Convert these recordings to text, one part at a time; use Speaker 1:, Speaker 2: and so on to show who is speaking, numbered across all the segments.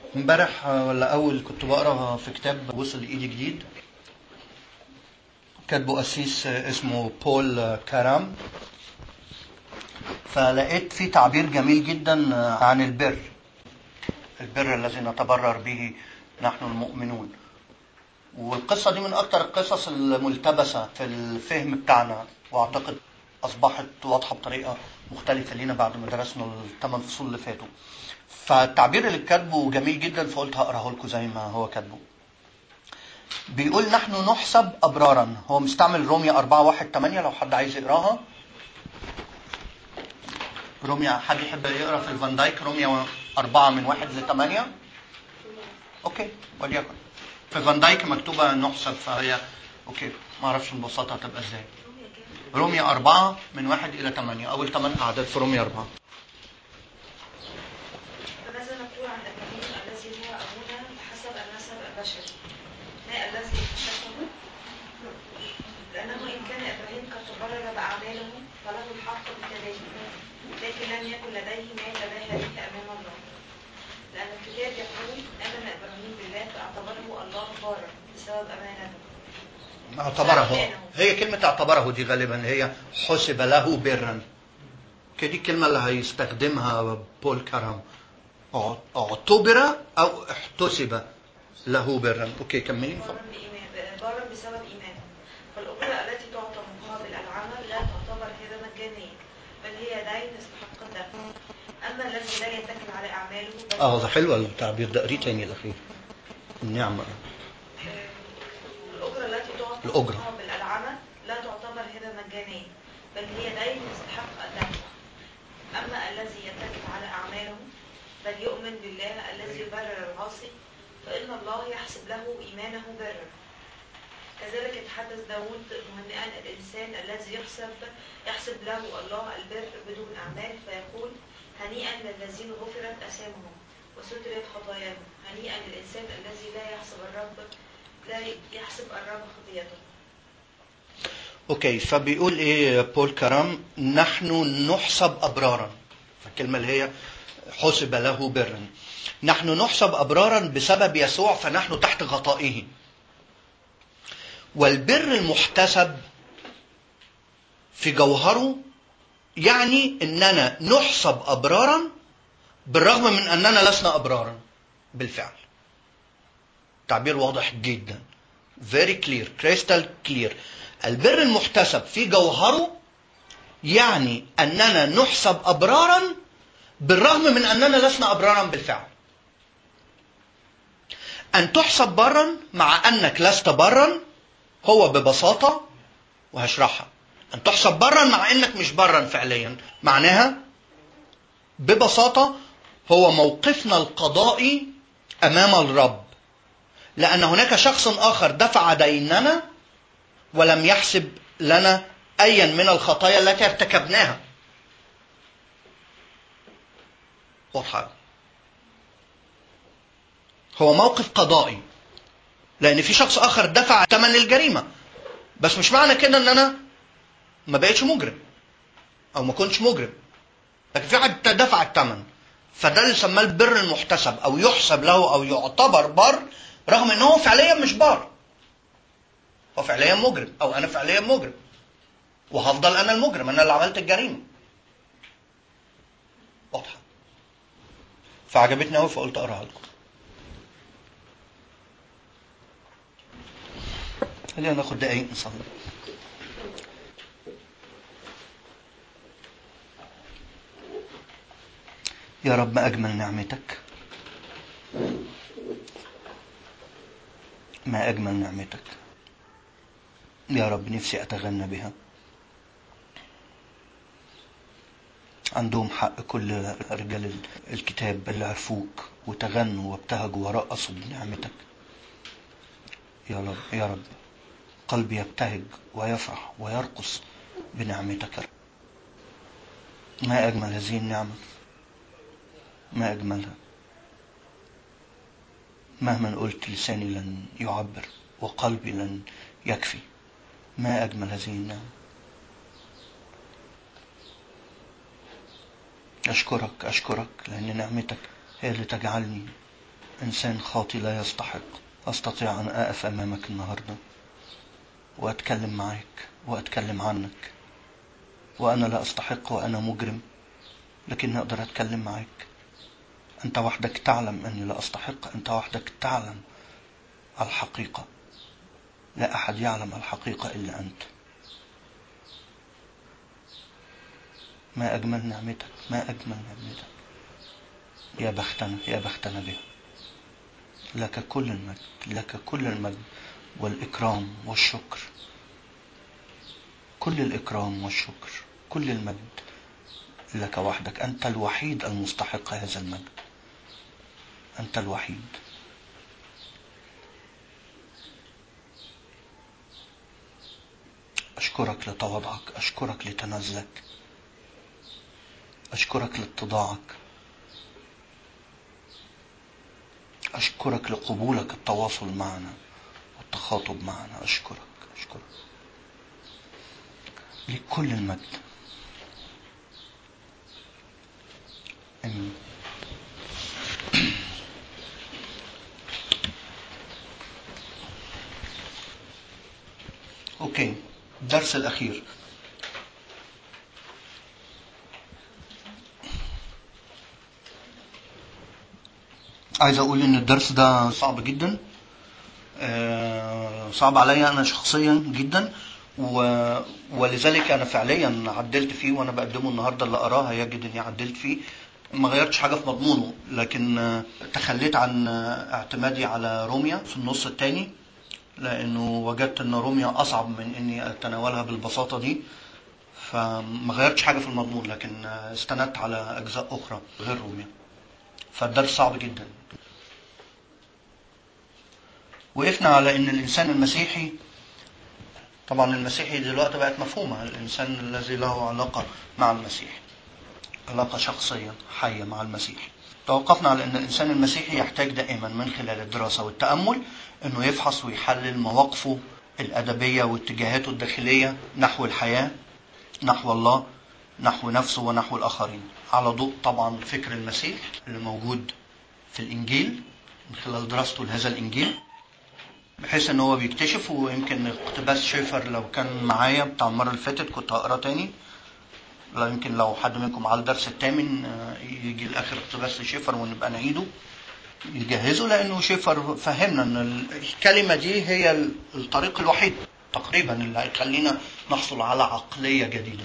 Speaker 1: امبارح ولا اول كنت بقرا في كتاب وصل لايدي جديد كاتبه قسيس اسمه بول كارام فلقيت في تعبير جميل جدا عن البر البر الذي نتبرر به نحن المؤمنون والقصة دي من أكتر القصص الملتبسة في الفهم بتاعنا وأعتقد أصبحت واضحة بطريقة مختلفة لينا بعد ما درسنا الثمان فصول اللي فاتوا فالتعبير اللي كاتبه جميل جدا فقلت هقراه لكم زي ما هو كاتبه بيقول نحن نحسب أبرارا هو مستعمل روميا 4 1 8 لو حد عايز يقراها روميا حد يحب يقرا في الفان دايك روميا 4 من 1 ل 8 اوكي وليكن في فان دايك مكتوبه نحسب فهي اوكي ما اعرفش ببساطه هتبقى ازاي روميا 4 من 1 الى 8 اول 8 اعداد في روميا 4
Speaker 2: فماذا نقول عن ابراهيم الذي هو ابونا بحسب النسب البشري ما الذي اكتشفه لانه ان كان ابراهيم قد تبرر باعماله فله الحق بتداهيه لكن لم يكن لديه ما يتباهى به امام الله لان الكتاب يقول امن ابراهيم بالله فاعتبره الله بارا بسبب امانته
Speaker 1: اعتبره هي كلمة اعتبره دي غالبا هي حسب له برا دي الكلمة اللي هيستخدمها بول كرام اعتبر او احتسب له برا اوكي كملي
Speaker 2: بارا بإيمان بارا بسبب إيمانه فالأجرة التي تعطى مقابل العمل لا تعتبر هبة مجانية بل هي دين يستحق الدفع أما الذي لا يتكل على أعماله بل
Speaker 1: اه ده حلو التعبير ده قريه تاني الاخير النعمة
Speaker 2: الأجرة التي تعطى
Speaker 1: الأجرة.
Speaker 2: مقابل العمل لا تعتبر هبة مجانية بل هي دين يستحق الدفع أما الذي يتكل على أعماله بل يؤمن بالله الذي يبرر العاصي فإن الله يحسب له إيمانه برا كذلك يتحدث داود مهنئا الإنسان الذي يحسب يحسب له الله البر بدون أعمال فيقول هنيئا للذين غفرت أثامهم وسترت خطاياهم هنيئا للإنسان الذي لا يحسب الرب لا يحسب الرب خطيته
Speaker 1: اوكي فبيقول ايه بول كرام نحن نحسب ابرارا فالكلمه اللي هي حسب له برا نحن نحسب ابرارا بسبب يسوع فنحن تحت غطائه والبر المحتسب في جوهره يعني اننا نحسب ابرارا بالرغم من اننا لسنا ابرارا بالفعل تعبير واضح جدا very clear crystal clear البر المحتسب في جوهره يعني أننا نحسب أبرارا بالرغم من أننا لسنا أبرارا بالفعل أن تحسب برا مع أنك لست برا هو ببساطة وهشرحها أن تحسب برا مع أنك مش برا فعليا معناها ببساطة هو موقفنا القضائي أمام الرب لأن هناك شخص آخر دفع ديننا ولم يحسب لنا أيا من الخطايا التي ارتكبناها واضحة هو موقف قضائي لأن في شخص آخر دفع ثمن الجريمة بس مش معنى كده إن أنا ما بقتش مجرم أو ما كنتش مجرم لكن في حد دفع الثمن فده اللي سماه البر المحتسب أو يحسب له أو يعتبر بر رغم إن هو فعليا مش بار هو فعليا مجرم او انا فعليا مجرم وهفضل انا المجرم انا اللي عملت الجريمه واضحه فعجبتني قوي فقلت اقراها لكم خلينا ناخد دقايق نصلي يا رب ما اجمل نعمتك ما اجمل نعمتك يا رب نفسي أتغنى بها عندهم حق كل رجال الكتاب اللي عرفوك وتغنوا وابتهجوا ورقصوا بنعمتك يا رب يا رب قلبي يبتهج ويفرح ويرقص بنعمتك ما أجمل هذه النعمة ما أجملها مهما قلت لساني لن يعبر وقلبي لن يكفي ما أجمل هذه النعمة أشكرك أشكرك لأن نعمتك هي اللي تجعلني إنسان خاطي لا يستحق أستطيع أن أقف أمامك النهاردة وأتكلم معاك وأتكلم عنك وأنا لا أستحق وأنا مجرم لكن أقدر أتكلم معاك أنت وحدك تعلم أني لا أستحق أنت وحدك تعلم الحقيقة لا أحد يعلم الحقيقة إلا أنت ما أجمل نعمتك ما أجمل نعمتك يا بختنا يا بختنا بها لك كل المجد لك كل المجد والإكرام والشكر كل الإكرام والشكر كل المجد لك وحدك أنت الوحيد المستحق هذا المجد أنت الوحيد أشكرك لتواضعك أشكرك لتنازلك أشكرك لاتضاعك أشكرك لقبولك التواصل معنا والتخاطب معنا أشكرك أشكرك لكل المجد آمين أوكي الدرس الأخير عايز أقول إن الدرس ده صعب جدا آه، صعب عليا أنا شخصيا جدا و... ولذلك أنا فعليا عدلت فيه وأنا بقدمه النهاردة اللي أراه هيجد إني عدلت فيه ما غيرتش حاجة في مضمونه لكن آه، تخليت عن آه، اعتمادي على روميا في النص الثاني لأنه وجدت إن روميا أصعب من إني أتناولها بالبساطة دي فما غيرتش حاجة في المضمون لكن آه، استندت على أجزاء أخرى غير روميا فالدرس صعب جدا وقفنا على ان الانسان المسيحي طبعا المسيحي دلوقتي بقت مفهومه الانسان الذي له علاقه مع المسيح علاقه شخصيه حيه مع المسيح توقفنا على ان الانسان المسيحي يحتاج دائما من خلال الدراسه والتامل انه يفحص ويحلل مواقفه الادبيه واتجاهاته الداخليه نحو الحياه نحو الله نحو نفسه ونحو الاخرين على ضوء طبعا فكر المسيح اللي موجود في الانجيل من خلال دراسته لهذا الانجيل بحيث ان هو بيكتشف ويمكن اقتباس شيفر لو كان معايا بتاع المره اللي فاتت كنت هقرا تاني لا يمكن لو حد منكم على الدرس الثامن آه، يجي الاخر اقتباس لشيفر ونبقى نعيده يجهزه لانه شيفر فهمنا ان الكلمه دي هي الطريق الوحيد تقريبا اللي هيخلينا نحصل على عقليه جديده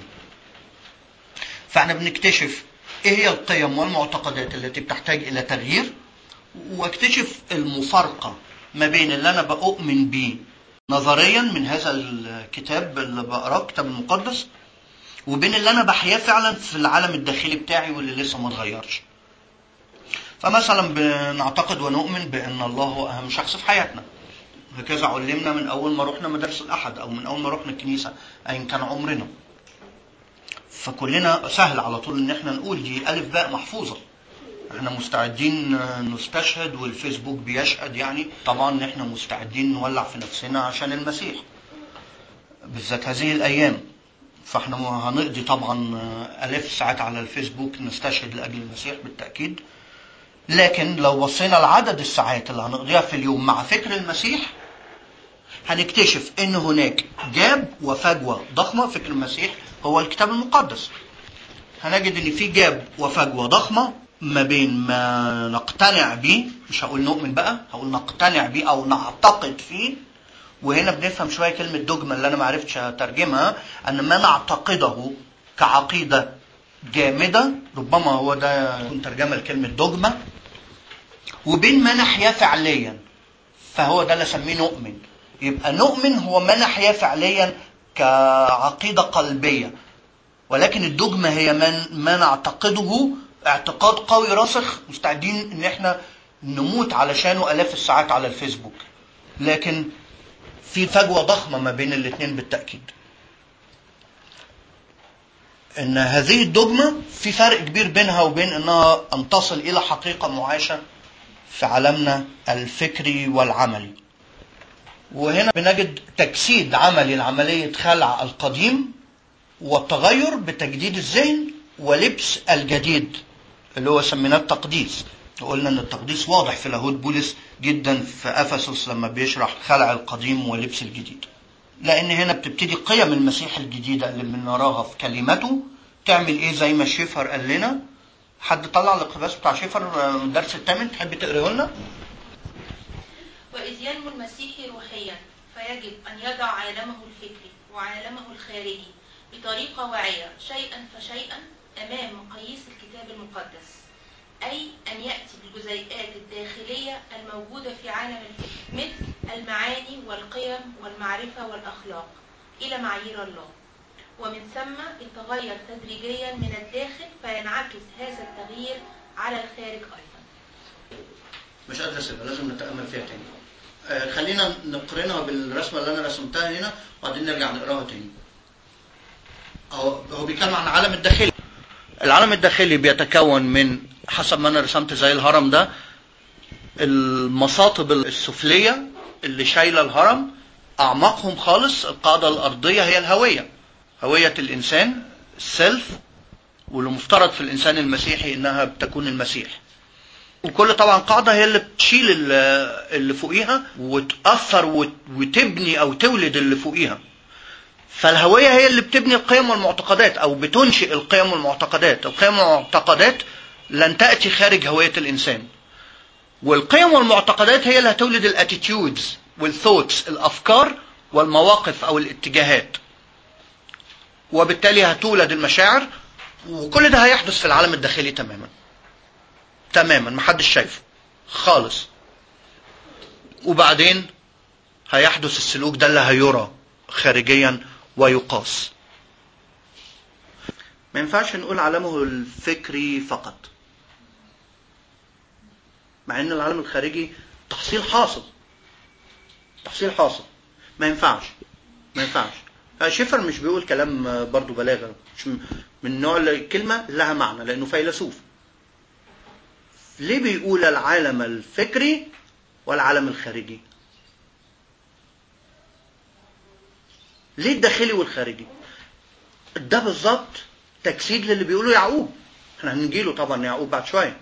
Speaker 1: فاحنا بنكتشف ايه هي القيم والمعتقدات التي بتحتاج الى تغيير واكتشف المفارقه ما بين اللي انا بؤمن بيه نظريا من هذا الكتاب اللي بقراه الكتاب المقدس وبين اللي انا بحياه فعلا في العالم الداخلي بتاعي واللي لسه ما اتغيرش فمثلا بنعتقد ونؤمن بان الله هو اهم شخص في حياتنا هكذا علمنا من اول ما رحنا مدارس الاحد او من اول ما رحنا الكنيسه ايا كان عمرنا فكلنا سهل على طول ان احنا نقول دي الف باء محفوظه احنا مستعدين نستشهد والفيسبوك بيشهد يعني طبعا احنا مستعدين نولع في نفسنا عشان المسيح بالذات هذه الايام فاحنا هنقضي طبعا الاف الساعات على الفيسبوك نستشهد لاجل المسيح بالتاكيد لكن لو بصينا لعدد الساعات اللي هنقضيها في اليوم مع فكر المسيح هنكتشف ان هناك جاب وفجوه ضخمه فكر المسيح هو الكتاب المقدس هنجد ان في جاب وفجوه ضخمه ما بين ما نقتنع بيه مش هقول نؤمن بقى هقول نقتنع بيه او نعتقد فيه وهنا بنفهم شويه كلمه دوجما اللي انا ما عرفتش اترجمها ان ما نعتقده كعقيده جامده ربما هو ده يكون ترجمه لكلمه دوجما وبين ما نحياه فعليا فهو ده اللي اسميه نؤمن يبقى نؤمن هو ما نحياه فعليا كعقيده قلبيه ولكن الدogma هي من ما نعتقده اعتقاد قوي راسخ مستعدين ان احنا نموت علشانه الاف الساعات على الفيسبوك لكن في فجوه ضخمه ما بين الاثنين بالتاكيد ان هذه الدogma في فرق كبير بينها وبين انها ان تصل الى حقيقه معاشه في عالمنا الفكري والعملي وهنا بنجد تجسيد عملي لعمليه خلع القديم والتغير بتجديد الذهن ولبس الجديد اللي هو سميناه التقديس وقلنا ان التقديس واضح في لاهوت بولس جدا في افسس لما بيشرح خلع القديم ولبس الجديد لان هنا بتبتدي قيم المسيح الجديده اللي بنراها في كلمته تعمل ايه زي ما شيفر قال لنا حد طلع الاقتباس بتاع شيفر من الدرس الثامن تحب تقريه لنا
Speaker 3: وإذ ينمو المسيح روحيا فيجب أن يضع عالمه الفكري وعالمه الخارجي بطريقة واعية شيئا فشيئا أمام مقاييس الكتاب المقدس أي أن يأتي بالجزيئات الداخلية الموجودة في عالم الفكر مثل المعاني والقيم والمعرفة والأخلاق إلى معايير الله ومن ثم يتغير تدريجيا من الداخل فينعكس هذا التغيير على الخارج أيضا
Speaker 1: مش قادر اسيبها لازم نتامل فيها تاني آه خلينا نقارنها بالرسمه اللي انا رسمتها هنا وبعدين نرجع نقراها تاني هو هو بيتكلم عن العالم الداخلي العالم الداخلي بيتكون من حسب ما انا رسمت زي الهرم ده المصاطب السفليه اللي شايله الهرم اعماقهم خالص القاعده الارضيه هي الهويه هويه الانسان السيلف واللي مفترض في الانسان المسيحي انها بتكون المسيح وكل طبعا قاعدة هي اللي بتشيل ال- اللي فوقيها وتأثر وت- وتبني أو تولد اللي فوقيها فالهوية هي اللي بتبني القيم والمعتقدات أو بتنشئ القيم والمعتقدات القيم والمعتقدات لن تأتي خارج هوية الإنسان والقيم والمعتقدات هي اللي هتولد الاتيتيودز والثوتس الأفكار والمواقف أو الاتجاهات وبالتالي هتولد المشاعر وكل ده هيحدث في العالم الداخلي تماما تماما محدش شايفه خالص وبعدين هيحدث السلوك ده اللي هيرى خارجيا ويقاس ما ينفعش نقول عالمه الفكري فقط مع ان العالم الخارجي تحصيل حاصل تحصيل حاصل ما ينفعش ما ينفعش شيفر مش بيقول كلام برضو بلاغة مش من نوع الكلمة لها معنى لأنه فيلسوف ليه بيقول العالم الفكري والعالم الخارجي ليه الداخلي والخارجي ده بالظبط تجسيد للي بيقوله يعقوب احنا هنجيله طبعا يعقوب بعد شويه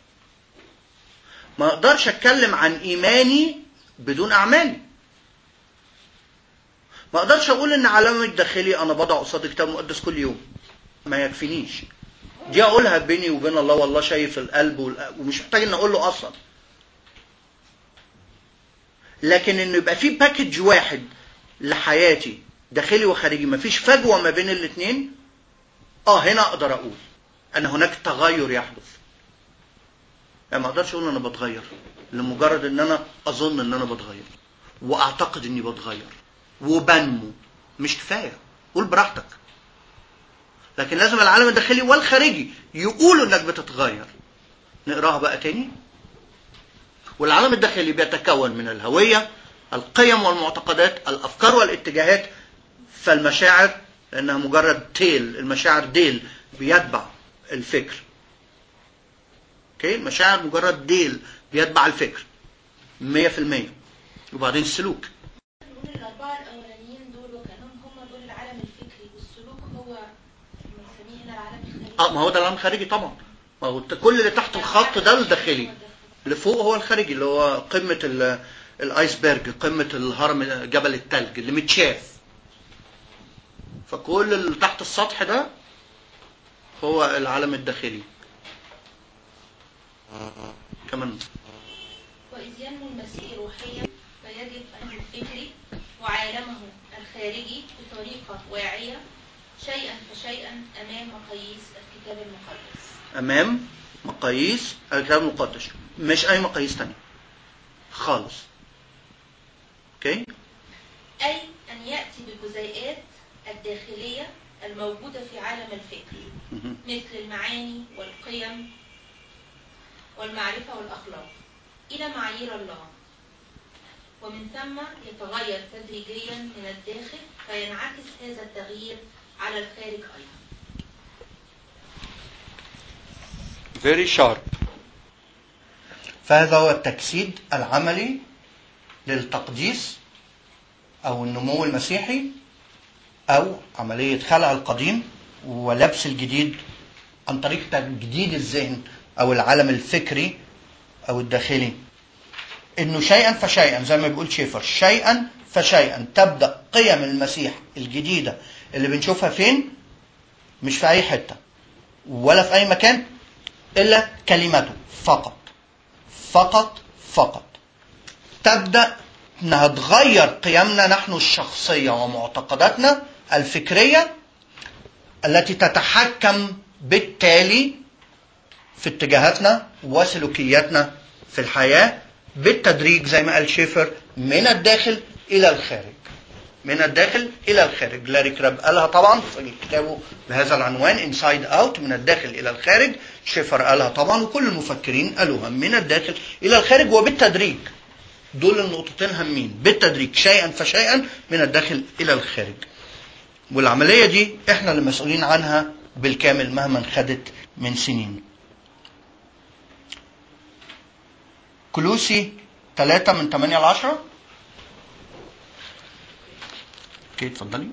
Speaker 1: ما اقدرش اتكلم عن ايماني بدون اعمالي ما اقدرش اقول ان عالمي الداخلي انا بضع قصاد الكتاب المقدس كل يوم ما يكفينيش دي اقولها بيني وبين الله والله شايف القلب والق- ومش محتاج ان اقول له اصلا لكن انه يبقى في باكج واحد لحياتي داخلي وخارجي مفيش فجوه ما بين الاثنين اه هنا اقدر اقول ان هناك تغير يحدث يعني ما اقدرش اقول انا بتغير لمجرد ان انا اظن ان انا بتغير واعتقد اني بتغير وبنمو مش كفايه قول براحتك لكن لازم العالم الداخلي والخارجي يقولوا انك بتتغير نقراها بقى تاني والعالم الداخلي بيتكون من الهوية القيم والمعتقدات الأفكار والاتجاهات فالمشاعر لأنها مجرد تيل المشاعر ديل بيتبع الفكر اوكي المشاعر مجرد ديل بيتبع الفكر 100% وبعدين السلوك
Speaker 3: نقول الأربعة الأولانيين دول وكأنهم هم دول العالم الفكري والسلوك هو بنسميه هنا العالم الخارجي
Speaker 1: اه ما هو ده العالم الخارجي طبعا ما هو كل اللي تحت الخط ده الداخلي اللي فوق هو الخارجي اللي هو قمة ال- الايسبرج قمة الهرم جبل التلج اللي متشاف فكل اللي تحت السطح ده هو العالم الداخلي كمان
Speaker 3: وإذ ينمو المسيح روحيا فيجب أن الفكري وعالمه الخارجي بطريقة واعية شيئا فشيئا أمام مقاييس الكتاب المقدس
Speaker 1: امام مقاييس الكتاب المقدس مش اي مقاييس تانية خالص اوكي
Speaker 3: أي أن يأتي بالجزيئات الداخلية الموجودة في عالم الفكر
Speaker 1: مهم.
Speaker 3: مثل المعاني والقيم والمعرفة والأخلاق إلى معايير الله ومن ثم يتغير تدريجيا من الداخل فينعكس هذا التغيير على الخارج أيضا
Speaker 1: very sharp فهذا هو التجسيد العملي للتقديس أو النمو المسيحي أو عملية خلع القديم ولبس الجديد عن طريق تجديد الذهن أو العالم الفكري او الداخلي انه شيئا فشيئا زي ما بيقول شيفر شيئا فشيئا تبدا قيم المسيح الجديده اللي بنشوفها فين مش في اي حته ولا في اي مكان الا كلمته فقط فقط فقط تبدا انها تغير قيمنا نحن الشخصيه ومعتقداتنا الفكريه التي تتحكم بالتالي في اتجاهاتنا وسلوكياتنا في الحياه بالتدريج زي ما قال شيفر من الداخل الى الخارج من الداخل الى الخارج لاري كراب قالها طبعا في كتابه بهذا العنوان انسايد اوت من الداخل الى الخارج شيفر قالها طبعا وكل المفكرين قالوها من الداخل الى الخارج وبالتدريج دول النقطتين هامين بالتدريج شيئا فشيئا من الداخل الى الخارج والعمليه دي احنا اللي مسؤولين عنها بالكامل مهما خدت من سنين كلوسي 3 من 8 ل 10 اوكي اتفضلي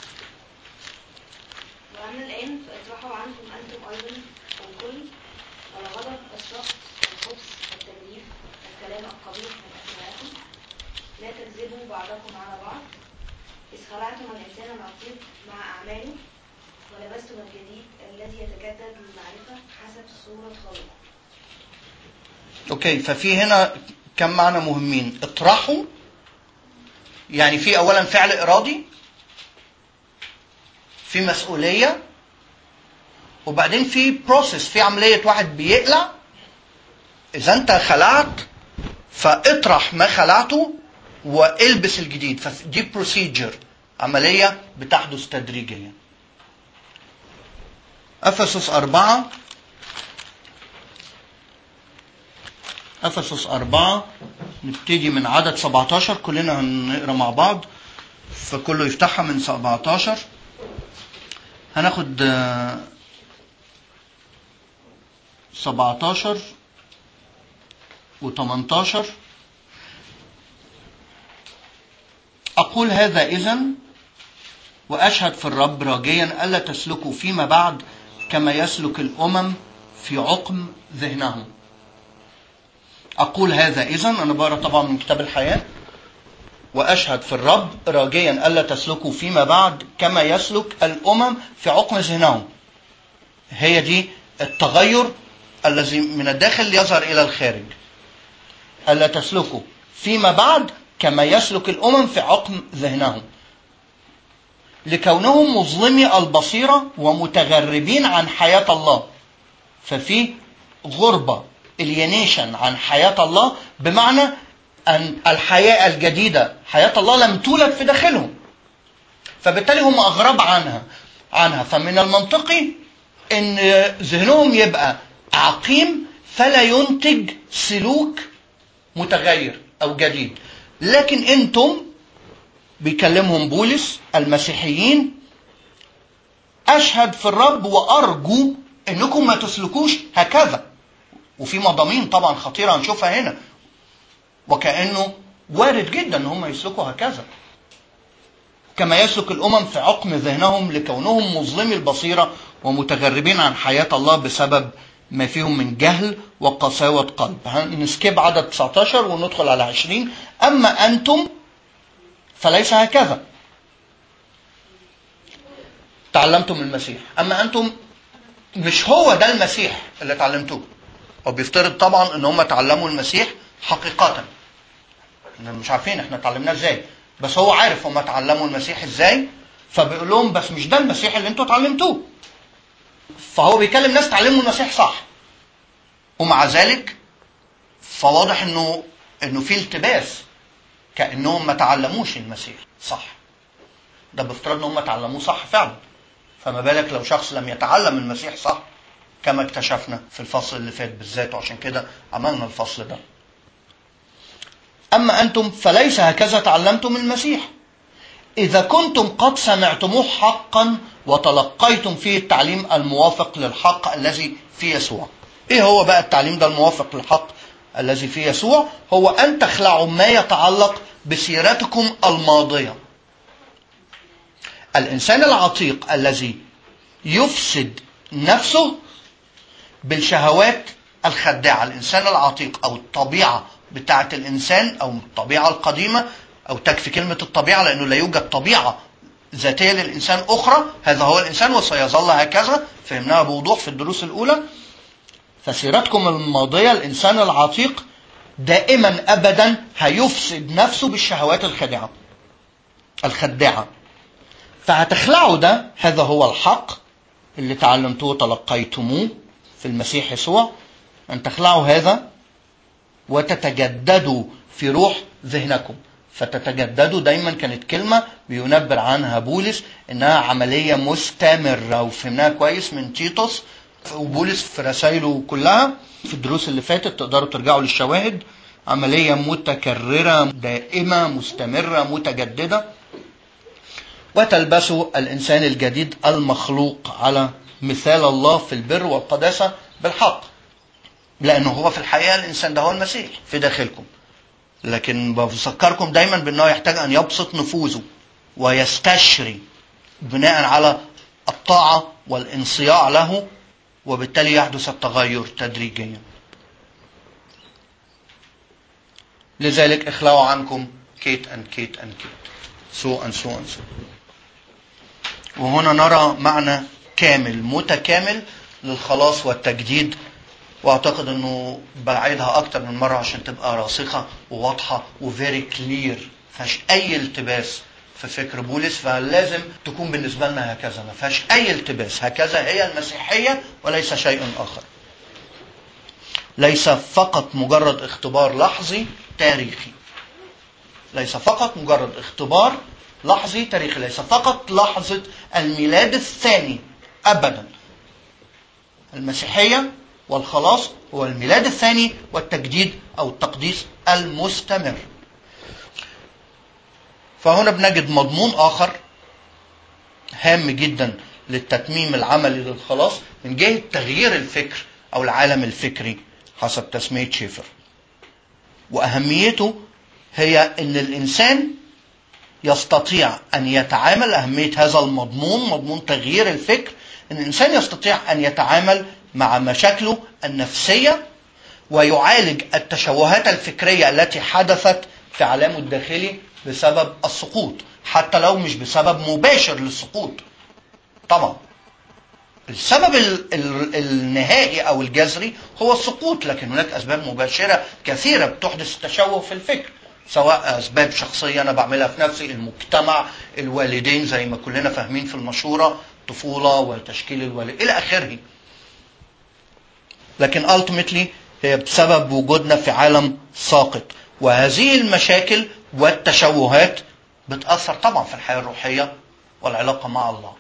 Speaker 4: وأما الآن فاطرحوا عنكم أنتم أيضا الكل والغضب الشخص الخبث التجريف الكلام القبيح من أسمائكم لا تكذبوا بعضكم على بعض إذ خلعتم الإنسان العتيق مع أعماله ولبستم الجديد الذي يتجدد للمعرفة حسب صورة خالقه
Speaker 1: اوكي ففي هنا كم معنى مهمين اطرحوا يعني في اولا فعل ارادي في مسؤوليه وبعدين في بروسيس في عمليه واحد بيقلع اذا انت خلعت فاطرح ما خلعته والبس الجديد فدي بروسيجر عمليه بتحدث تدريجيا افسس أربعة افسس أربعة نبتدي من عدد 17 كلنا هنقرا مع بعض فكله يفتحها من 17 هناخد آه، 17 و18 أقول هذا إذا وأشهد في الرب راجيا ألا تسلكوا فيما بعد كما يسلك الأمم في عقم ذهنهم أقول هذا إذا أنا بقرا طبعا من كتاب الحياة وأشهد في الرب راجيا ألا تسلكوا فيما بعد كما يسلك الأمم في عقم ذهنهم هي دي التغير الذي من الداخل يظهر إلى الخارج ألا تسلكوا فيما بعد كما يسلك الأمم في عقم ذهنهم لكونهم مظلمي البصيرة ومتغربين عن حياة الله ففي غربة الينيشن عن حياة الله بمعنى أن الحياة الجديدة حياة الله لم تولد في داخلهم فبالتالي هم أغراب عنها عنها فمن المنطقي أن ذهنهم يبقى عقيم فلا ينتج سلوك متغير أو جديد لكن أنتم بيكلمهم بولس المسيحيين أشهد في الرب وأرجو أنكم ما تسلكوش هكذا وفي مضامين طبعا خطيرة هنشوفها هنا وكأنه وارد جدا ان هم يسلكوا هكذا كما يسلك الامم في عقم ذهنهم لكونهم مظلمي البصيره ومتغربين عن حياه الله بسبب ما فيهم من جهل وقساوه قلب هنسكيب عدد 19 وندخل على 20 اما انتم فليس هكذا تعلمتم المسيح اما انتم مش هو ده المسيح اللي تعلمتوه هو بيفترض طبعا ان هم تعلموا المسيح حقيقة احنا مش عارفين احنا اتعلمناه ازاي بس هو عارف هم اتعلموا المسيح ازاي فبيقول لهم بس مش ده المسيح اللي انتوا اتعلمتوه فهو بيكلم ناس تعلموا المسيح صح ومع ذلك فواضح انه انه في التباس كانهم ما تعلموش المسيح صح ده بافتراض ان هم تعلموه صح فعلا فما بالك لو شخص لم يتعلم المسيح صح كما اكتشفنا في الفصل اللي فات بالذات وعشان كده عملنا الفصل ده أما أنتم فليس هكذا تعلمتم المسيح إذا كنتم قد سمعتموه حقا وتلقيتم فيه التعليم الموافق للحق الذي في يسوع إيه هو بقى التعليم ده الموافق للحق الذي في يسوع هو أن تخلعوا ما يتعلق بسيرتكم الماضية الإنسان العتيق الذي يفسد نفسه بالشهوات الخداعة الإنسان العتيق أو الطبيعة بتاعة الإنسان أو الطبيعة القديمة أو تكفي كلمة الطبيعة لأنه لا يوجد طبيعة ذاتية للإنسان أخرى هذا هو الإنسان وسيظل هكذا فهمناها بوضوح في الدروس الأولى فسيرتكم الماضية الإنسان العتيق دائما أبدا هيفسد نفسه بالشهوات الخادعة الخداعة فهتخلعوا ده هذا هو الحق اللي تعلمتوه وتلقيتموه في المسيح يسوع أن تخلعوا هذا وتتجددوا في روح ذهنكم فتتجددوا دايما كانت كلمة بينبر عنها بولس إنها عملية مستمرة وفهمناها كويس من تيتوس وبولس في رسائله كلها في الدروس اللي فاتت تقدروا ترجعوا للشواهد عملية متكررة دائمة مستمرة متجددة وتلبسوا الإنسان الجديد المخلوق على مثال الله في البر والقداسة بالحق لأنه هو في الحقيقة الإنسان ده هو المسيح في داخلكم لكن بفكركم دايما بأنه يحتاج أن يبسط نفوذه ويستشري بناء على الطاعة والانصياع له وبالتالي يحدث التغير تدريجيا لذلك اخلعوا عنكم كيت ان كيت ان كيت سو ان سو ان سو وهنا نرى معنى كامل متكامل للخلاص والتجديد واعتقد انه بعيدها اكتر من مره عشان تبقى راسخه وواضحه وفيري كلير فيهاش اي التباس في فكر بولس فلازم تكون بالنسبه لنا هكذا ما فيهاش اي التباس هكذا هي المسيحيه وليس شيء اخر ليس فقط مجرد اختبار لحظي تاريخي ليس فقط مجرد اختبار لحظي تاريخي ليس فقط لحظة الميلاد الثاني أبدا المسيحية والخلاص هو الميلاد الثاني والتجديد أو التقديس المستمر فهنا بنجد مضمون آخر هام جدا للتتميم العملي للخلاص من جهة تغيير الفكر أو العالم الفكري حسب تسمية شيفر وأهميته هي أن الإنسان يستطيع أن يتعامل أهمية هذا المضمون مضمون تغيير الفكر أن الإنسان يستطيع أن يتعامل مع مشاكله النفسية ويعالج التشوهات الفكرية التي حدثت في عالمه الداخلي بسبب السقوط حتى لو مش بسبب مباشر للسقوط طبعا السبب ال ال النهائي او الجذري هو السقوط لكن هناك اسباب مباشره كثيره بتحدث تشوه في الفكر سواء اسباب شخصيه انا بعملها في نفسي المجتمع الوالدين زي ما كلنا فاهمين في المشوره طفوله وتشكيل الوالد الى اخره لكن ultimately هي بسبب وجودنا في عالم ساقط وهذه المشاكل والتشوهات بتأثر طبعا في الحياة الروحية والعلاقة مع الله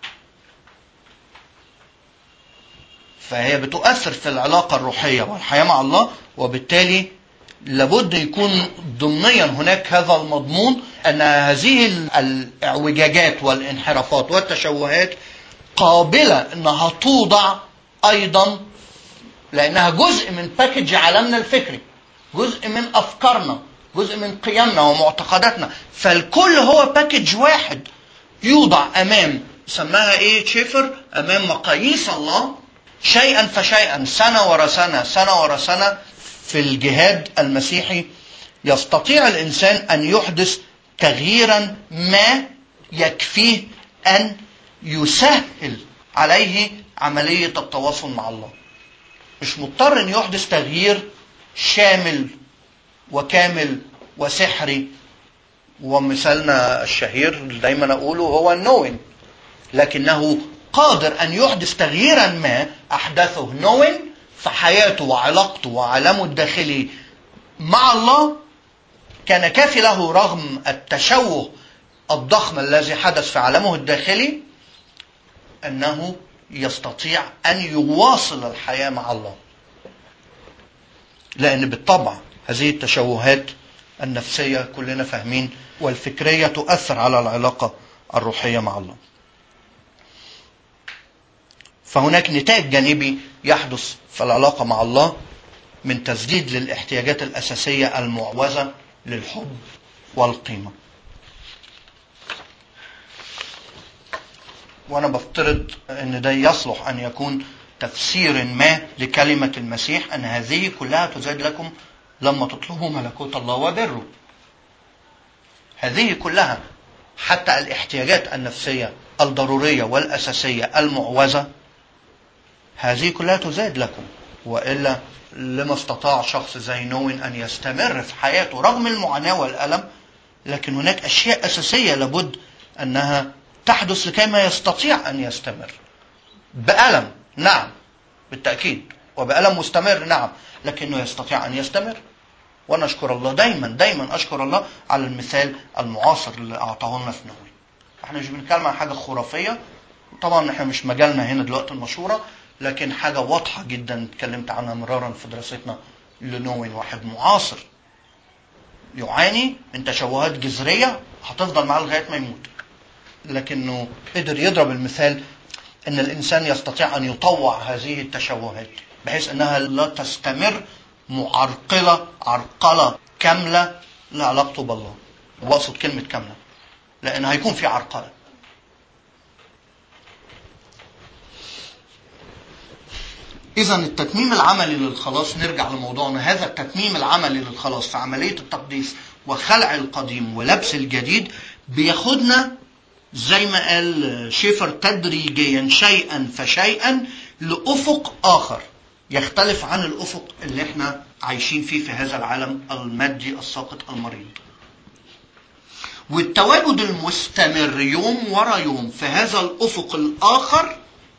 Speaker 1: فهي بتؤثر في العلاقة الروحية والحياة مع الله وبالتالي لابد يكون ضمنيا هناك هذا المضمون أن هذه الاعوجاجات والانحرافات والتشوهات قابلة أنها توضع أيضا لأنها جزء من باكج عالمنا الفكري جزء من أفكارنا جزء من قيمنا ومعتقداتنا فالكل هو باكج واحد يوضع أمام سماها إيه شيفر أمام مقاييس الله شيئا فشيئا سنة ورا سنة سنة ورا سنة في الجهاد المسيحي يستطيع الإنسان أن يحدث تغييرا ما يكفيه أن يسهل عليه عملية التواصل مع الله مش مضطر أن يحدث تغيير شامل وكامل وسحري ومثالنا الشهير دايما أقوله هو النوين لكنه قادر أن يحدث تغييرا ما أحدثه نوين في حياته وعلاقته وعالمه الداخلي مع الله كان كافي له رغم التشوه الضخم الذي حدث في عالمه الداخلي أنه يستطيع أن يواصل الحياة مع الله لأن بالطبع هذه التشوهات النفسية كلنا فاهمين والفكرية تؤثر على العلاقة الروحية مع الله فهناك نتاج جانبي يحدث في العلاقة مع الله من تسديد للاحتياجات الأساسية المعوزة للحب والقيمة وأنا بفترض أن ده يصلح أن يكون تفسير ما لكلمة المسيح أن هذه كلها تزاد لكم لما تطلبوا ملكوت الله وبره هذه كلها حتى الاحتياجات النفسية الضرورية والأساسية المعوزة هذه كلها تزاد لكم وإلا لما استطاع شخص زي نوين أن يستمر في حياته رغم المعاناة والألم لكن هناك أشياء أساسية لابد أنها تحدث لكي ما يستطيع أن يستمر بألم نعم بالتأكيد وبألم مستمر نعم لكنه يستطيع أن يستمر وأنا أشكر الله دايما دايما أشكر الله على المثال المعاصر اللي أعطاه لنا في نووي احنا مش بنتكلم عن حاجة خرافية طبعا احنا مش مجالنا هنا دلوقتي المشورة لكن حاجة واضحة جدا اتكلمت عنها مرارا في دراستنا لنوين واحد معاصر يعاني من تشوهات جذرية هتفضل معاه لغاية ما يموت لكنه قدر يضرب المثال ان الانسان يستطيع ان يطوع هذه التشوهات بحيث انها لا تستمر معرقله عرقله كامله لعلاقته بالله واقصد كلمه كامله لان هيكون في عرقله إذا التتميم العملي للخلاص نرجع لموضوعنا هذا التتميم العملي للخلاص في عملية التقديس وخلع القديم ولبس الجديد بياخدنا زي ما قال شيفر تدريجيا شيئا فشيئا لأفق آخر يختلف عن الأفق اللي احنا عايشين فيه في هذا العالم المادي الساقط المريض والتواجد المستمر يوم ورا يوم في هذا الأفق الآخر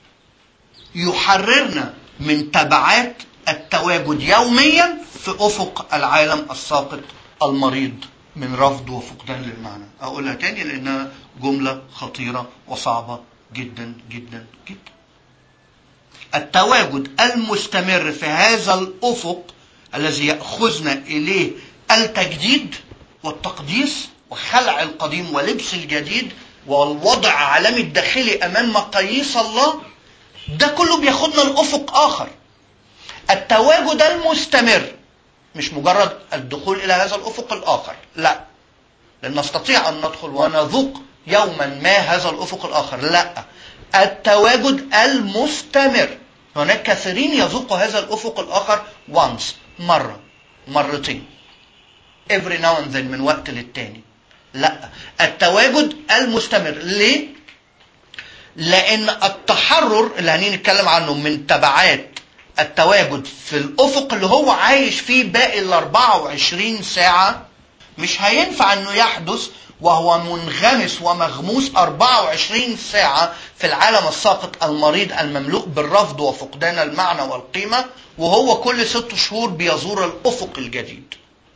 Speaker 1: يحررنا من تبعات التواجد يوميا في افق العالم الساقط المريض من رفض وفقدان للمعنى اقولها تاني لانها جمله خطيره وصعبه جدا جدا جدا التواجد المستمر في هذا الافق الذي ياخذنا اليه التجديد والتقديس وخلع القديم ولبس الجديد والوضع عالمي الداخلي امام مقاييس الله ده كله بياخدنا لافق اخر التواجد المستمر مش مجرد الدخول الى هذا الافق الاخر لا لان نستطيع ان ندخل ونذوق يوما ما هذا الافق الاخر لا التواجد المستمر هناك كثيرين يذوقوا هذا الافق الاخر once مره مرتين every now and then من وقت للتاني لا التواجد المستمر ليه لان التحرر اللي هنتكلم عنه من تبعات التواجد في الافق اللي هو عايش فيه باقي ال 24 ساعه مش هينفع انه يحدث وهو منغمس ومغموس 24 ساعة في العالم الساقط المريض المملوء بالرفض وفقدان المعنى والقيمة وهو كل ست شهور بيزور الأفق الجديد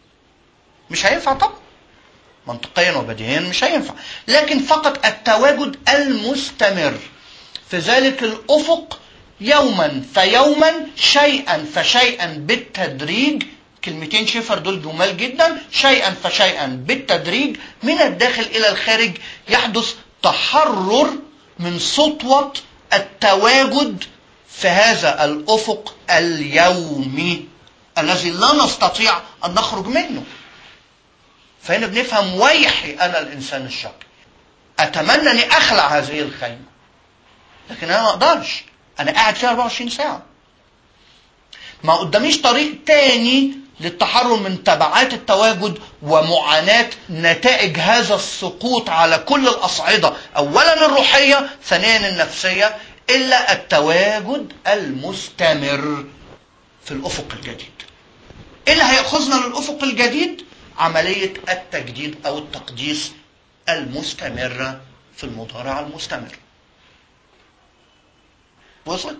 Speaker 1: مش هينفع طبعا منطقيا وبديهيا مش هينفع لكن فقط التواجد المستمر في ذلك الافق يوما فيوما شيئا فشيئا بالتدريج كلمتين شفر دول جمال جدا شيئا فشيئا بالتدريج من الداخل الى الخارج يحدث تحرر من سطوة التواجد في هذا الافق اليومي الذي لا نستطيع ان نخرج منه فهنا بنفهم ويحي انا الانسان الشقي اتمنى اني اخلع هذه الخيمه لكن انا ما اقدرش انا قاعد فيها 24 ساعه ما قداميش طريق تاني للتحرر من تبعات التواجد ومعاناة نتائج هذا السقوط على كل الأصعدة أولا الروحية ثانيا النفسية إلا التواجد المستمر في الأفق الجديد إيه اللي هيأخذنا للأفق الجديد عملية التجديد أو التقديس المستمرة في المضارع المستمر وصلت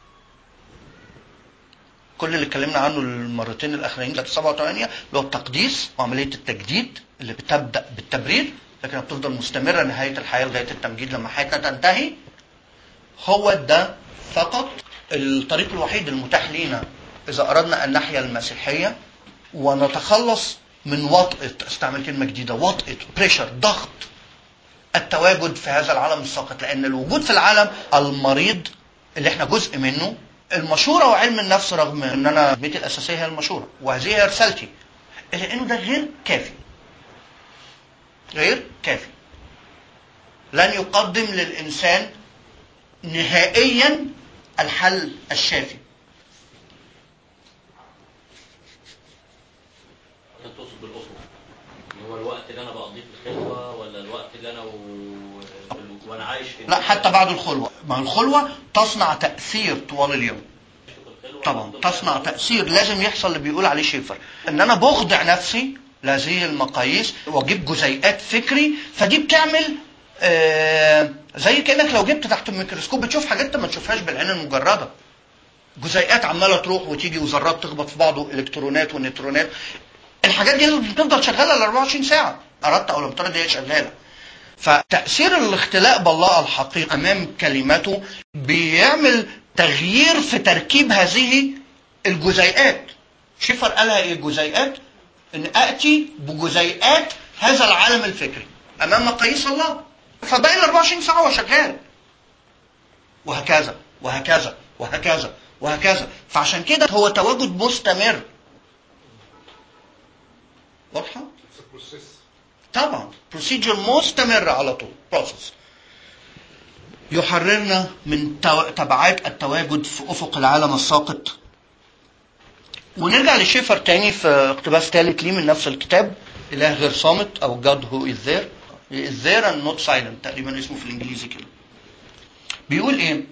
Speaker 1: كل اللي اتكلمنا عنه المرتين الاخرين بتاعت 7 و 8 اللي هو التقديس وعمليه التجديد اللي بتبدا بالتبرير لكنها بتفضل مستمره نهايه الحياه لغايه التمجيد لما حياتنا تنتهي هو ده فقط الطريق الوحيد المتاح لينا اذا اردنا ان نحيا المسيحيه ونتخلص من وطئه استعمل كلمه جديده وطئه بريشر ضغط التواجد في هذا العالم الساقط لان الوجود في العالم المريض اللي احنا جزء منه المشوره وعلم النفس رغم ان انا بيتي الاساسيه هي المشوره وهذه هي رسالتي الا انه ده غير كافي غير كافي لن يقدم للانسان نهائيا الحل الشافي
Speaker 5: انت تقصد بالافق اللي هو الوقت اللي انا بقضيه في الخلوه ولا الوقت اللي انا و... في- وانا عايش في
Speaker 1: لا حتى بعد الخلوة ما الخلوة تصنع تأثير طوال اليوم
Speaker 5: في الخلوة
Speaker 1: طبعا
Speaker 5: أفضل
Speaker 1: تصنع
Speaker 5: حاجة.
Speaker 1: تأثير لازم يحصل اللي بيقول عليه شيفر ان انا بخضع نفسي لهذه المقاييس واجيب جزيئات فكري فدي بتعمل آه زي كانك لو جبت تحت الميكروسكوب بتشوف حاجات انت ما تشوفهاش بالعين المجرده جزيئات عماله تروح وتيجي وذرات تخبط في بعض والكترونات ونيوترونات الحاجات دي بتفضل شغاله ال 24 ساعه اردت او لم ترد هي شغاله فتأثير الاختلاء بالله الحقيقي أمام كلمته بيعمل تغيير في تركيب هذه الجزيئات شفر قالها ايه الجزيئات ان اتي بجزيئات هذا العالم الفكري امام مقاييس الله فباقي ال 24 ساعه هو شغال وهكذا وهكذا وهكذا وهكذا فعشان كده هو تواجد مستمر واضحه طبعا بروسيجر مستمر على طول بروسس يحررنا من تو- تبعات التواجد في افق العالم الساقط ونرجع لشيفر تاني في اقتباس ثالث ليه من نفس الكتاب اله غير صامت او God who is there is there and not silent تقريبا اسمه في الانجليزي كده بيقول ايه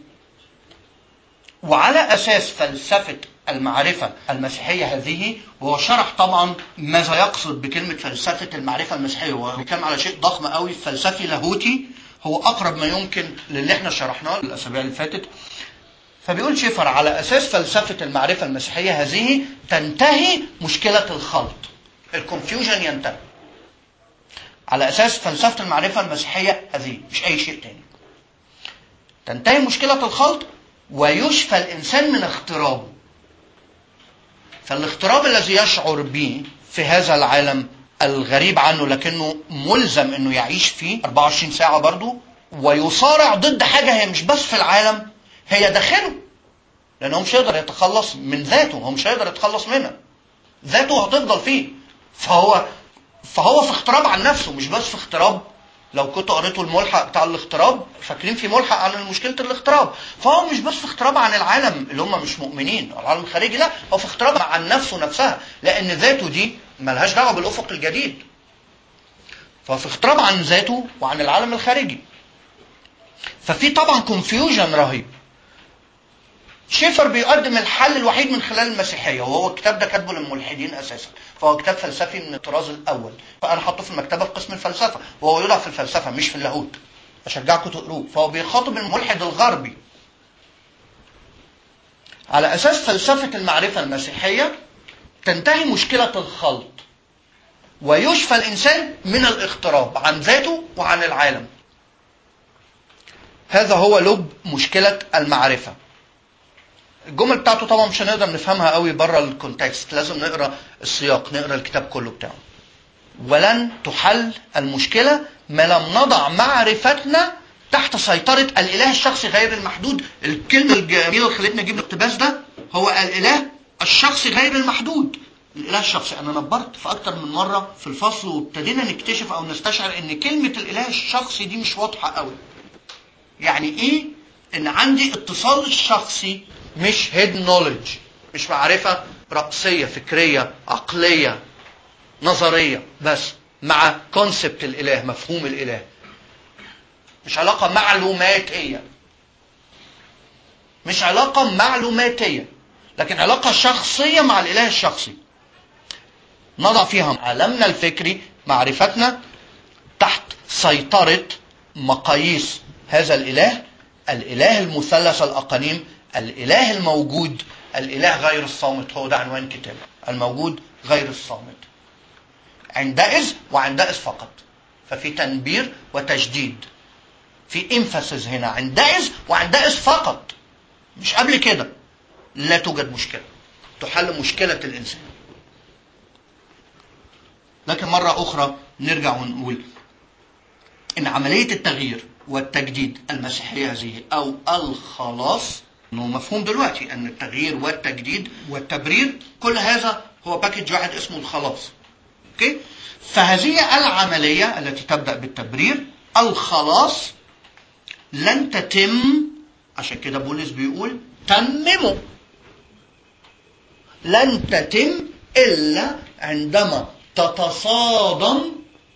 Speaker 1: وعلى اساس فلسفه المعرفه المسيحيه هذه وهو شرح طبعا ماذا يقصد بكلمه فلسفه المعرفه المسيحيه وهو بيتكلم على شيء ضخم قوي فلسفي لاهوتي هو اقرب ما يمكن للي احنا شرحناه الاسابيع اللي فاتت فبيقول شيفر على اساس فلسفه المعرفه المسيحيه هذه تنتهي مشكله الخلط الكونفيوجن ينتهي على اساس فلسفه المعرفه المسيحيه هذه مش اي شيء تاني تنتهي مشكله الخلط ويشفى الانسان من اغترابه فالاغتراب الذي يشعر به في هذا العالم الغريب عنه لكنه ملزم انه يعيش فيه 24 ساعه برضه ويصارع ضد حاجه هي مش بس في العالم هي داخله لانه هو مش هيقدر يتخلص من ذاته هو مش هيقدر يتخلص منها ذاته هتفضل فيه فهو فهو في اغتراب عن نفسه مش بس في اغتراب لو كنتوا قريتوا الملحق بتاع الاغتراب فاكرين في ملحق عن مشكله الاغتراب فهو مش بس في اغتراب عن العالم اللي هم مش مؤمنين العالم الخارجي لا هو في اغتراب عن نفسه نفسها لان ذاته دي ملهاش دعوه بالافق الجديد فهو في اغتراب عن ذاته وعن العالم الخارجي ففي طبعا كونفيوجن رهيب شيفر بيقدم الحل الوحيد من خلال المسيحيه وهو الكتاب ده كاتبه للملحدين اساسا فهو كتاب فلسفي من الطراز الاول فانا حاطه في المكتبه في قسم الفلسفه وهو يوضع في الفلسفه مش في اللاهوت اشجعكم تقروه فهو بيخاطب الملحد الغربي على اساس فلسفه المعرفه المسيحيه تنتهي مشكله الخلط ويشفى الانسان من الاغتراب عن ذاته وعن العالم هذا هو لب مشكله المعرفه الجمل بتاعته طبعا مش هنقدر نفهمها قوي بره الكونتكست لازم نقرا السياق نقرا الكتاب كله بتاعه ولن تحل المشكله ما لم نضع معرفتنا تحت سيطرة الإله الشخصي غير المحدود الكلمة الجميلة اللي خلتني أجيب الاقتباس ده هو الإله الشخصي غير المحدود الإله الشخصي أنا نبرت في أكتر من مرة في الفصل وابتدينا نكتشف أو نستشعر إن كلمة الإله الشخصي دي مش واضحة قوي يعني ايه ان عندي اتصال الشخصي مش هيد نوليدج مش معرفة رأسية فكرية عقلية نظرية بس مع كونسبت الإله مفهوم الإله مش علاقة معلوماتية مش علاقة معلوماتية لكن علاقة شخصية مع الإله الشخصي نضع فيها عالمنا الفكري معرفتنا تحت سيطرة مقاييس هذا الإله الإله المثلث الأقانيم الإله الموجود الإله غير الصامت هو ده عنوان كتاب الموجود غير الصامت عندئذ وعندئذ فقط ففي تنبير وتجديد في انفاسز هنا عندئذ وعندئذ فقط مش قبل كده لا توجد مشكلة تحل مشكلة الإنسان لكن مرة أخرى نرجع ونقول إن عملية التغيير والتجديد المسيحية هذه أو الخلاص إنه مفهوم دلوقتي أن التغيير والتجديد والتبرير كل هذا هو باكج واحد اسمه الخلاص أوكي فهذه العملية التي تبدأ بالتبرير الخلاص لن تتم عشان كده بولس بيقول تتمموا لن تتم إلا عندما تتصادم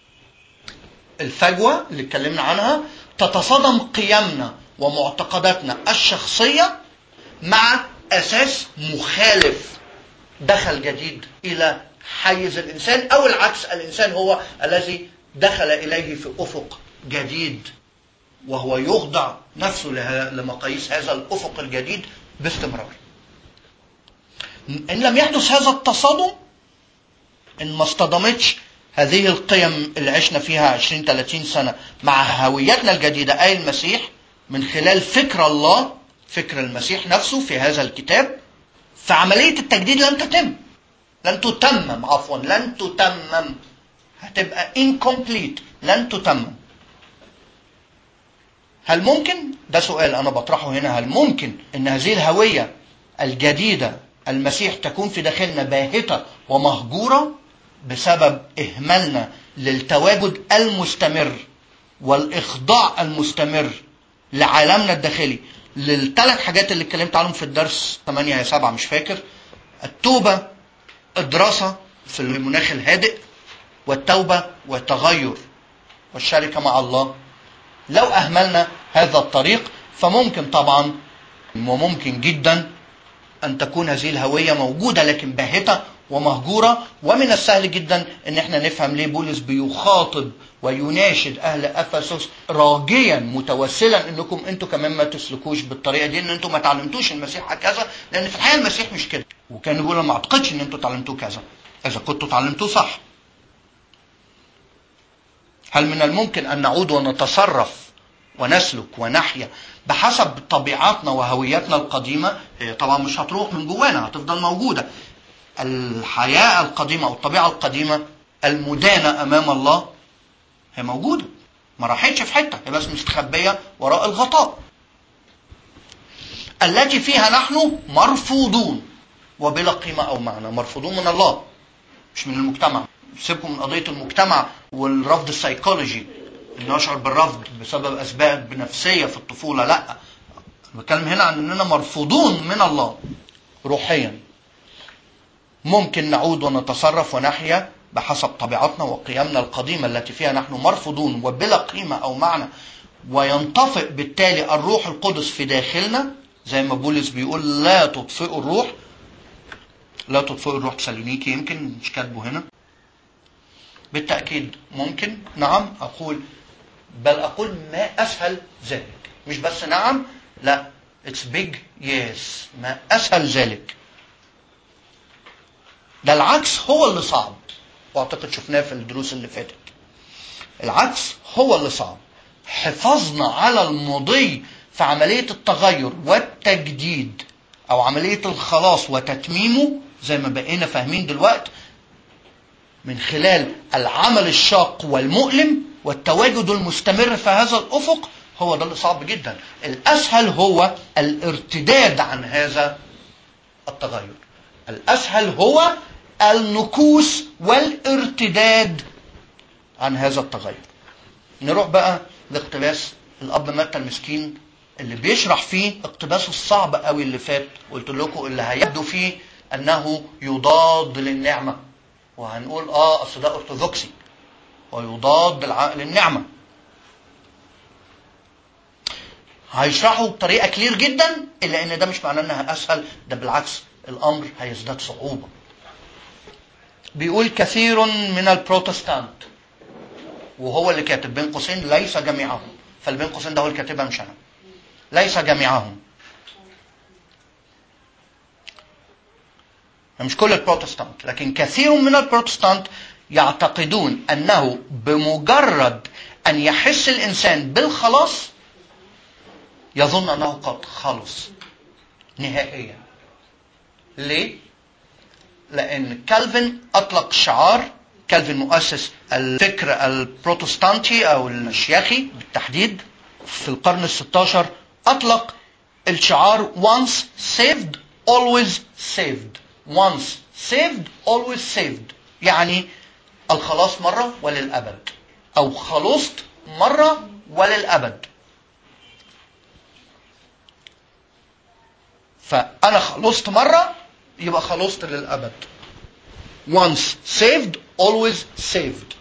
Speaker 1: الفجوة اللي اتكلمنا عنها تتصادم قيمنا ومعتقداتنا الشخصية مع أساس مخالف دخل جديد إلى حيز الإنسان أو العكس الإنسان هو الذي دخل إليه في أفق جديد وهو يخضع نفسه له- لمقاييس هذا الأفق الجديد باستمرار إن لم يحدث هذا التصادم إن ما اصطدمتش هذه القيم اللي عشنا فيها 20 30 سنة مع هويتنا الجديدة أي المسيح من خلال فكر الله فكر المسيح نفسه في هذا الكتاب فعملية التجديد لن تتم لن تتمم عفوا لن تتمم هتبقى incomplete لن تتمم هل ممكن ده سؤال انا بطرحه هنا هل ممكن ان هذه الهويه الجديده المسيح تكون في داخلنا باهته ومهجوره بسبب اهمالنا للتواجد المستمر والاخضاع المستمر لعالمنا الداخلي للثلاث حاجات اللي اتكلمت عنهم في الدرس 8 يا 7 مش فاكر التوبه الدراسه في المناخ الهادئ والتوبه والتغير والشركه مع الله لو اهملنا هذا الطريق فممكن طبعا وممكن جدا ان تكون هذه الهويه موجوده لكن باهته ومهجوره ومن السهل جدا ان احنا نفهم ليه بولس بيخاطب ويناشد اهل افسس راجيا متوسلا انكم انتوا كمان ما تسلكوش بالطريقه دي ان انتوا ما تعلمتوش المسيح هكذا لان في الحقيقه المسيح مش كده وكان يقول أنا ما اعتقدش ان انتوا تعلمتوه كذا اذا كنتوا تعلمتوه صح هل من الممكن ان نعود ونتصرف ونسلك ونحيا بحسب طبيعتنا وهويتنا القديمه هي طبعا مش هتروح من جوانا هتفضل موجوده الحياه القديمه او الطبيعه القديمه المدانه امام الله هي موجوده ما راحتش في حته هي بس مستخبيه وراء الغطاء التي فيها نحن مرفوضون وبلا قيمه او معنى مرفوضون من الله مش من المجتمع سيبكم من قضيه المجتمع والرفض السيكولوجي اللي نشعر بالرفض بسبب اسباب نفسيه في الطفوله لا أنا بتكلم هنا عن اننا مرفوضون من الله روحيا ممكن نعود ونتصرف ونحيا بحسب طبيعتنا وقيمنا القديمه التي فيها نحن مرفوضون وبلا قيمه او معنى وينطفئ بالتالي الروح القدس في داخلنا زي ما بولس بيقول لا تطفئوا الروح لا تطفئوا الروح تسالونيكي يمكن مش كاتبه هنا بالتأكيد ممكن نعم أقول بل أقول ما أسهل ذلك مش بس نعم لا it's big yes ما أسهل ذلك ده العكس هو اللي صعب واعتقد شفناه في الدروس اللي فاتت العكس هو اللي صعب حفاظنا على المضي في عملية التغير والتجديد أو عملية الخلاص وتتميمه زي ما بقينا فاهمين دلوقتي من خلال العمل الشاق والمؤلم والتواجد المستمر في هذا الافق هو ده اللي صعب جدا الاسهل هو الارتداد عن هذا التغير الاسهل هو النكوس والارتداد عن هذا التغير نروح بقى لاقتباس الاب متى المسكين اللي بيشرح فيه اقتباسه الصعب قوي اللي فات قلت لكم اللي هيبدو فيه انه يضاد للنعمه وهنقول اه اصل ده ارثوذكسي ويضاد العقل النعمه هيشرحه بطريقه كلير جدا الا ان ده مش معناه انها اسهل ده بالعكس الامر هيزداد صعوبه بيقول كثير من البروتستانت وهو اللي كاتب بين قوسين ليس جميعهم فالبين قوسين ده هو اللي كاتبها مش انا ليس جميعهم مش كل البروتستانت لكن كثير من البروتستانت يعتقدون انه بمجرد ان يحس الانسان بالخلاص يظن انه قد خلص نهائيا ليه لان كالفن اطلق شعار كالفن مؤسس الفكر البروتستانتي او المشيخي بالتحديد في القرن ال16 اطلق الشعار once saved always saved once saved always saved يعني الخلاص مرة وللأبد أو خلصت مرة وللأبد فانا خلصت مره يبقى خلصت للابد once saved always saved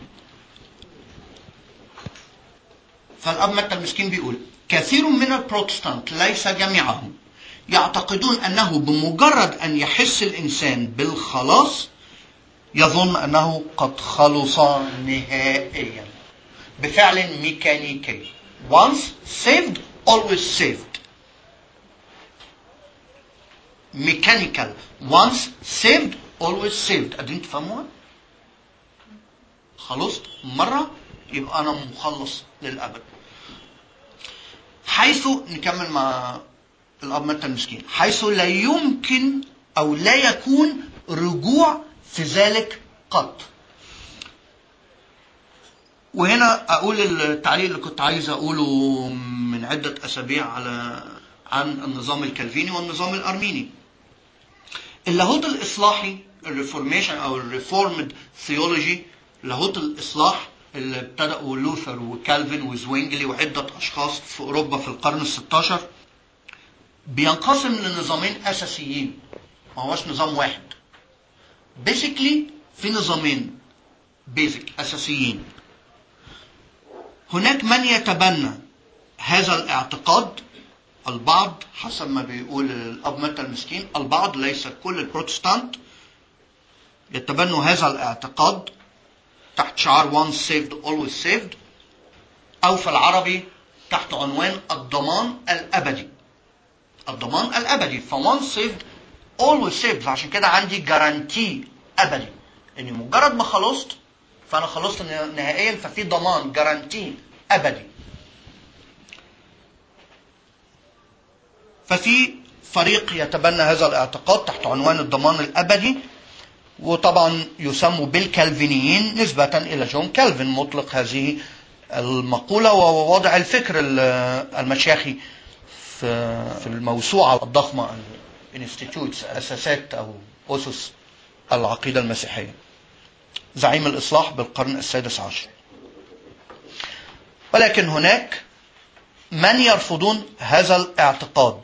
Speaker 1: فالاب متى المسكين بيقول كثير من البروتستانت ليس جميعهم يعتقدون انه بمجرد ان يحس الانسان بالخلاص يظن انه قد خلص نهائيا بفعل ميكانيكي once saved always saved mechanical once saved always saved قادرين تفهموها خلصت مرة يبقى أنا مخلص للأبد حيث نكمل مع الأب متى المسكين حيث لا يمكن أو لا يكون رجوع في ذلك قط وهنا أقول التعليق اللي كنت عايز أقوله من عدة أسابيع على عن النظام الكالفيني والنظام الأرميني اللاهوت الإصلاحي الريفورميشن أو الريفورمد ثيولوجي لاهوت الإصلاح اللي ابتدأوا لوثر وكالفين وزوينجلي وعدة أشخاص في أوروبا في القرن الستاشر بينقسم لنظامين أساسيين ما هوش نظام واحد بيسكلي في نظامين بيزك أساسيين هناك من يتبنى هذا الاعتقاد البعض حسب ما بيقول الأب متى المسكين البعض ليس كل البروتستانت يتبنوا هذا الاعتقاد تحت شعار once saved always saved أو في العربي تحت عنوان الضمان الأبدي الضمان الأبدي ف once saved always saved فعشان كده عندي جارانتي أبدي إني مجرد ما خلصت فأنا خلصت نهائيا ففي ضمان جارانتي أبدي ففي فريق يتبنى هذا الاعتقاد تحت عنوان الضمان الأبدي وطبعا يسمى بالكالفينيين نسبة إلى جون كالفين مطلق هذه المقولة ووضع الفكر المشاخي في في الموسوعة الضخمة انستيتيوتس أساسات أو أسس العقيدة المسيحية زعيم الإصلاح بالقرن السادس عشر ولكن هناك من يرفضون هذا الاعتقاد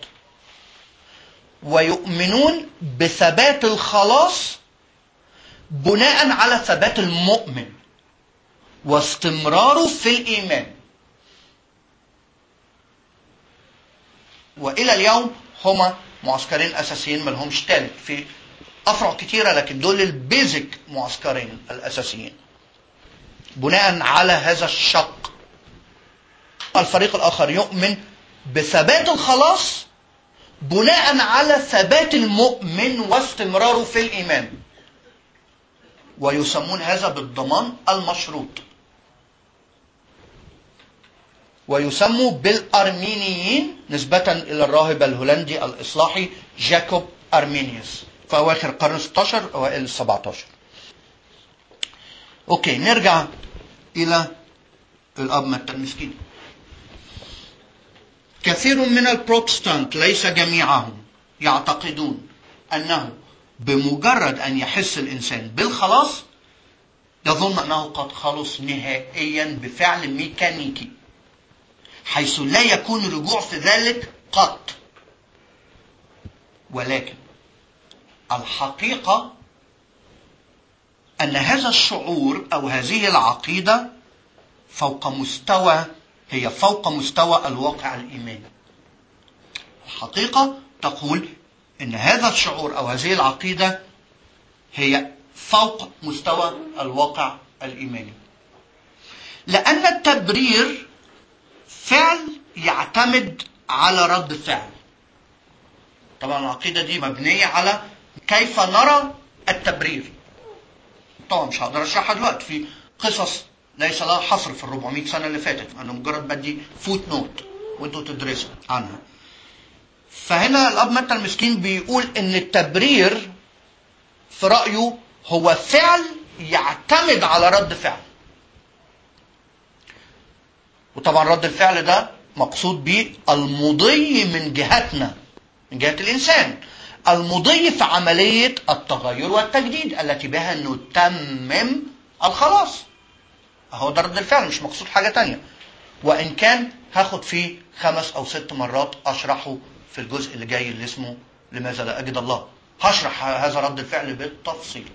Speaker 1: ويؤمنون بثبات الخلاص بناء على ثبات المؤمن واستمراره في الايمان والى اليوم هما معسكرين اساسيين ما لهمش تالت في افرع كتيره لكن دول البيزك معسكرين الاساسيين بناء على هذا الشق الفريق الاخر يؤمن بثبات الخلاص بناء على ثبات المؤمن واستمراره في الايمان ويسمون هذا بالضمان المشروط ويسموا بالأرمينيين نسبة إلى الراهب الهولندي الإصلاحي جاكوب أرمينيوس في أواخر القرن 16 أوائل ال 17 أوكي نرجع إلى الأب متى المسكين كثير من البروتستانت ليس جميعهم يعتقدون أنه بمجرد أن يحس الإنسان بالخلاص يظن أنه قد خلص نهائيا بفعل ميكانيكي حيث لا يكون رجوع في ذلك قط ولكن الحقيقة أن هذا الشعور أو هذه العقيدة فوق مستوى هي فوق مستوى الواقع الإيماني الحقيقة تقول ان هذا الشعور او هذه العقيده هي فوق مستوى الواقع الايماني لان التبرير فعل يعتمد على رد فعل طبعا العقيده دي مبنيه على كيف نرى التبرير طبعا مش هقدر اشرحها دلوقتي في قصص ليس لها حصر في ال 400 سنه اللي فاتت انا مجرد بدي فوت نوت وانتوا تدرسوا عنها فهنا الاب متى المسكين بيقول ان التبرير في رايه هو فعل يعتمد على رد فعل وطبعا رد الفعل ده مقصود به المضي من جهتنا من جهه الانسان المضي في عمليه التغير والتجديد التي بها نتمم الخلاص اهو ده رد الفعل مش مقصود حاجه تانية وان كان هاخد فيه خمس او ست مرات اشرحه في الجزء اللي جاي اللي اسمه لماذا لا أجد الله هشرح هذا رد الفعل بالتفصيل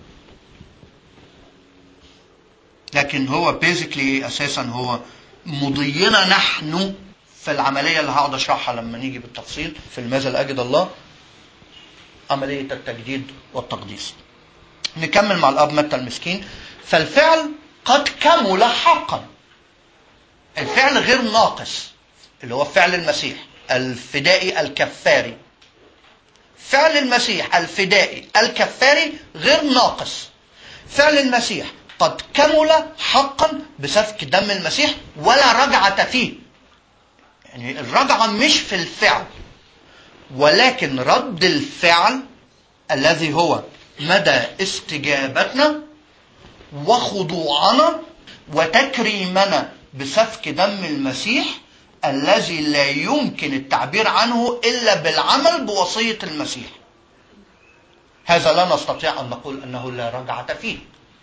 Speaker 1: لكن هو بيزيكلي اساسا هو مضينا نحن في العمليه اللي هقعد اشرحها لما نيجي بالتفصيل في لماذا لا اجد الله عمليه التجديد والتقديس. نكمل مع الاب متى المسكين فالفعل قد كمل حقا. الفعل غير ناقص اللي هو فعل المسيح الفدائي الكفاري. فعل المسيح الفدائي الكفاري غير ناقص. فعل المسيح قد كمل حقا بسفك دم المسيح ولا رجعة فيه يعني الرجعة مش في الفعل ولكن رد الفعل الذي هو مدى استجابتنا وخضوعنا وتكريمنا بسفك دم المسيح الذي لا يمكن التعبير عنه الا بالعمل بوصيه المسيح. هذا لا نستطيع ان نقول انه لا رجعه فيه.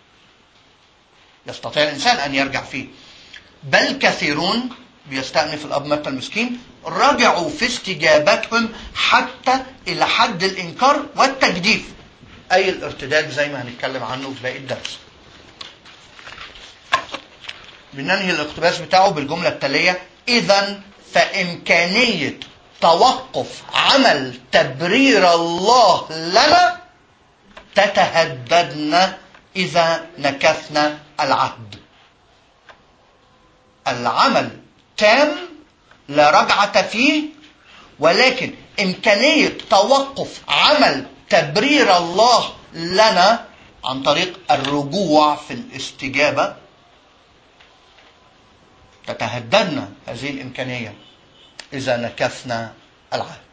Speaker 1: يستطيع الانسان ان يرجع فيه. بل كثيرون بيستأنف الاب متى المسكين رجعوا في استجابتهم حتى الى حد الانكار والتجديف. اي الارتداد زي ما هنتكلم عنه في باقي الدرس. بننهي الاقتباس بتاعه بالجملة التالية إذا فإمكانية توقف عمل تبرير الله لنا تتهددنا إذا نكثنا العهد العمل تام لا رجعة فيه ولكن إمكانية توقف عمل تبرير الله لنا عن طريق الرجوع في الاستجابة تتهددنا هذه الإمكانية إذا نكثنا العهد